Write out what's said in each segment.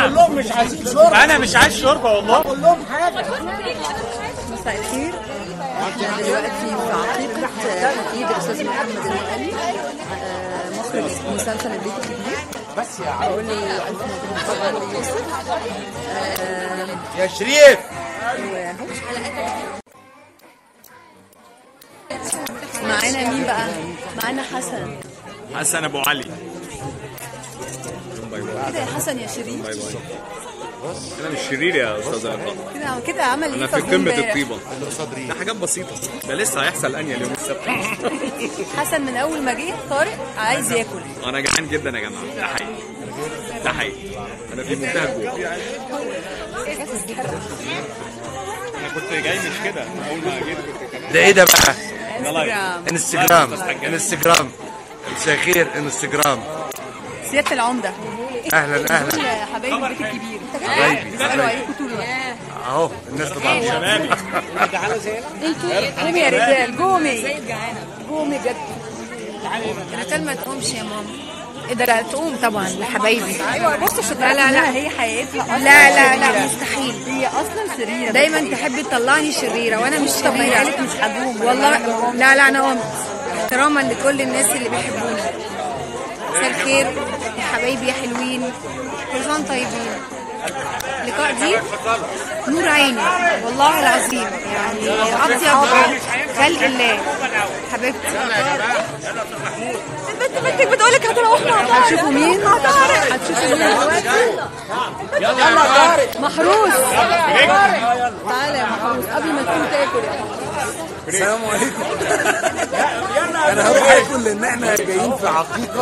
قول لهم مش عايزين شوربه انا مش عايز شوربه والله قول لهم حاجه مساء الخير احنا دلوقتي في عقيقة حفيد الأستاذ محمد المغني آه، مخرج مسلسل البيت الكبير بس يا عم بقول لي ألف مبروك طبعا ليوسف آه، يا شريف وهو معانا مين بقى؟ معانا حسن حسن ابو علي كده يا حسن يا شريف انا مش شرير يا استاذ رضا كده كده عمل انا ايه في طب قمه امبارح؟ الطيبه ده حاجات بسيطه ده لسه هيحصل انيل يوم السبت حسن من أول ما جه طارق عايز ياكل انا جعان جدا يا جماعه ده حقيقي ده حقيقي انا في منتهى الجوع انا كنت جاي مش كده اول ما جيت كنت ده ايه ده بقى؟ انستجرام انستجرام انستجرام مساء الخير انستجرام سيادة العمدة اهلا اهلا دول حبايب البيت الكبير حبايبي بيسألوا حبايبي عليكم طول الوقت اهو الناس طبعا قومي يا رجال قومي قومي جد الرجال ما تقومش يا ماما ايه ده لا تقوم طبعا لحبايبي ايوه بص عشان لا، لا، لا. هي حياتها لا لا لا شريرة. مستحيل هي اصلا شريره دايما تحبي تطلعني شريره وانا مش طب ما هي شريره قالت مش هقوم والله لا لا انا قمت احتراما لكل الناس اللي بيحبوني مساء الخير يا حبايبي يا حلوين كل سنه وانتم طيبين اللقاء دي نور عيني والله العظيم يعني اطيب خلق الله حبيبتي البنت بنتك بتقولك هتروح مع طارق هتشوفوا مين؟ مع طارق هتشوفوا مين دلوقتي يلا طارق محروس تعالى يا محروس قبل ما تقوم تاكل يا السلام عليكم انا هروح اكل لان احنا جايين في عقيقه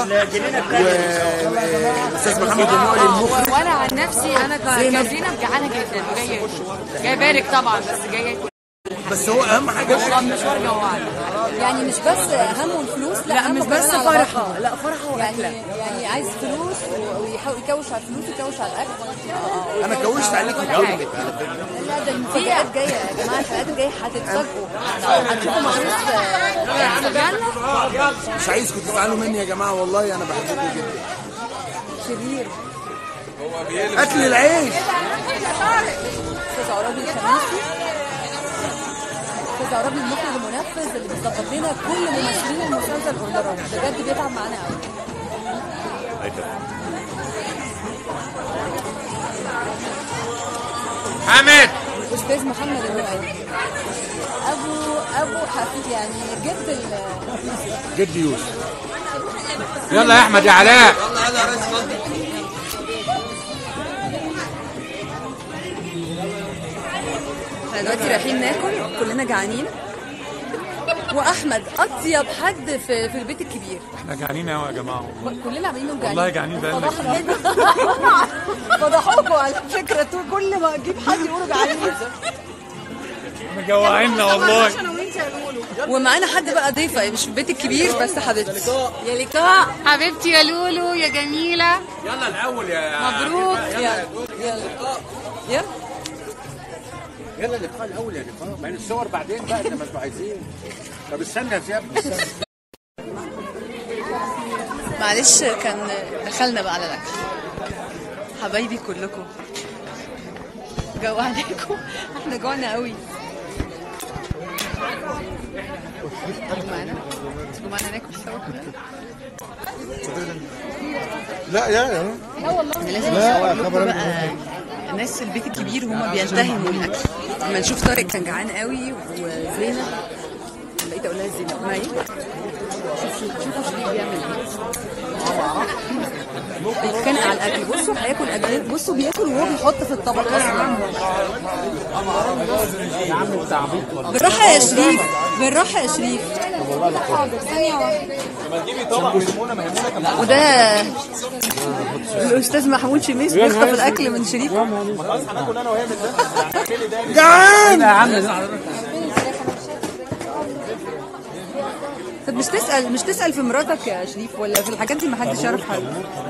والاستاذ محمد المعلي المخرج وانا عن نفسي انا ك- كزينب جعانه جدا وجايه جايه بارك طبعا بس جايه اكل بس هو اهم حاجه والله مشوار جوعان يعني مش بس هم الفلوس لا, لا، هم مش بس كمان على فرحة. بطنه. لا فرحه يعني يعني عايز فلوس و- ويحاول يكوش على الفلوس ويكوش على الاكل انا كوشت عليكم كلكم لا ده المفاجآت جايه يا جماعه الحلقات الجايه هتتفاجئوا هتشوفوا محروس آه، مش عايزكم تزعلوا مني يا جماعه والله انا بحبكم جدا شرير اكل العيش استاذ عرابي الخميسي استاذ عرابي المخرج المنفذ اللي بيظبط لنا كل ممثلين المسلسل اوردرات بجد بيتعب معانا قوي حامد استاذ محمد المؤيد ابو ابو حفيد يعني جد ال جد يوسف يلا يا احمد يا علاء احنا دلوقتي رايحين ناكل كلنا جعانين واحمد اطيب حد في في البيت الكبير احنا جعانين قوي يا جماعه كلنا عاملين جعانين والله جعانين بقالنا فضحنا فضحوكوا على فكره طول كل ما اجيب حد يقولوا جعانين مجوعيننا والله ومعانا حد بقى ضيفه مش في البيت الكبير بس حبيبتي يا لقاء حبيبتي يا لولو يا جميله يلا الاول يا مبروك يلا يلا يلا يلا اللقاء الاول يا لقاء ما الصور بعدين بقى انت مش عايزين طب استنى يا زياد استنى معلش كان دخلنا بقى على الاكل حبايبي كلكم جوعناكم احنا جوعنا قوي تيجوا معانا تيجوا معانا ناكل سوا كلنا لا يا احنا لازم نصور لكم بقى ناس البيت الكبير هما بينتهموا الاكل لما نشوف طارق كان جعان قوي وزينب بقيت اقول لها زينب ما هي شوفوا شوفوا شريف بيعمل ايه بيتخانق على الاكل بصوا هياكل قد بصوا بياكل وهو بيحط في الطبق اصلا بالراحه يا شريف بالراحه يا شريف وده الاستاذ محمود شميس بيخطف الاكل من شريف طب مش تسال مش تسال في مراتك يا شريف ولا في الحاجات دي ما حدش يعرف حاجه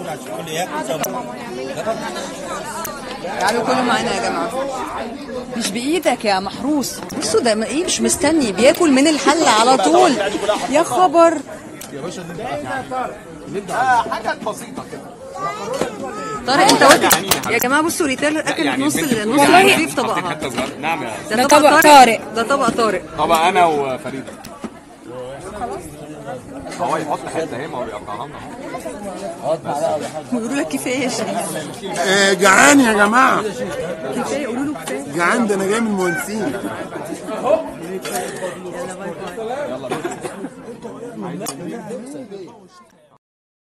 تعالوا كلوا معانا يا جماعه مش بايدك يا محروس بصوا ده ما- ايه مش مستني بياكل من الحله على طول يا خبر حاجات بسيطه كده طارق انت قلت يا جماعه بصوا ريتال اكلت يعني نص البنت النص بتقول يعني الرغيف طبقها حطيت حتة صغيرة. نعم يا ده ده طبق طبق طارق طارق. ده طبق طارق طبعا انا وفريده هو يحط حته هي ما هو بيقطعها لنا ويقولوا لك كفايه يا شريف آه، جعان يا جماعه كفايه يقولوا له كفايه جعان ده انا جاي من المهندسين يلا باي باي